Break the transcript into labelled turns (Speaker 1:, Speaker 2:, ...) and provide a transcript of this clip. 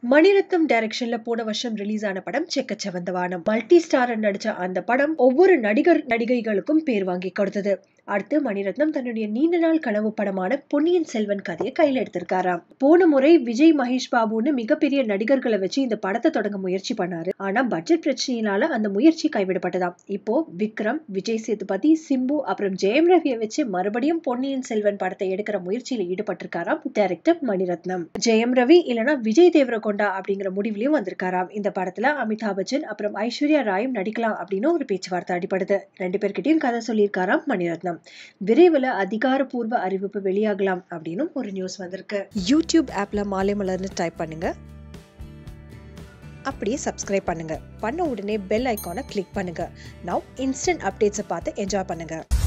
Speaker 1: மணிரத்னம் டைரக்ஷன்ல போன வருஷம் ரிலீஸ் ஆன படம் செக்கச்சவந்த வானம் மல்டி ஸ்டாரர் நடிச்ச அந்த படம் ஒவ்வொரு நடிகர் நடிகைகளுக்கும் பேர் வாங்கி கொடுத்தது அடுத்து மணிரத்னம் தன்னுடைய நீண்ட நாள் கனவு படமான பொன்னியின் செல்வன் கதையை கையில எடுத்திருக்காராம் போன முறை விஜய் மகேஷ் பாபுன்னு மிகப்பெரிய நடிகர்களை வச்சு இந்த படத்தை தொடங்க முயற்சி பண்ணாரு ஆனா பட்ஜெட் பிரச்சனையினால அந்த முயற்சி கைவிடப்பட்டதாம் இப்போ விக்ரம் விஜய் சேதுபதி சிம்பு அப்புறம் ஜெயம் ரவியை வச்சு மறுபடியும் பொன்னியின் செல்வன் படத்தை எடுக்கிற முயற்சியில ஈடுபட்டிருக்காராம் டைரக்டர் மணிரத்னம் ஜெயம் ரவி இல்லனா விஜய் தேவரகொண்டா அப்படிங்கிற முடிவுலயும் வந்திருக்காராம் இந்த படத்துல அமிதாப் பச்சன் அப்புறம் ஐஸ்வர்யா ராயும் நடிக்கலாம் அப்படின்னு ஒரு பேச்சுவார்த்தை அடிப்படுது ரெண்டு பேர்கிட்டயும் கதை சொல்லியிருக்காராம் மணிரத்னம் விரைவில் அதிகாரப்பூர்வ அறிவிப்பு வெளியாகலாம் அப்படின்னு ஒரு நியூஸ் வந்திருக்கு யூடியூப் ஆப்ல மாலை மலர்னு டைப் பண்ணுங்க அப்படியே சப்ஸ்கிரைப் பண்ணுங்க பண்ண உடனே பெல் ஐக்கானை கிளிக் பண்ணுங்க நவ் இன்ஸ்டன்ட் அப்டேட்ஸை பார்த்து என்ஜாய் பண்ணுங்க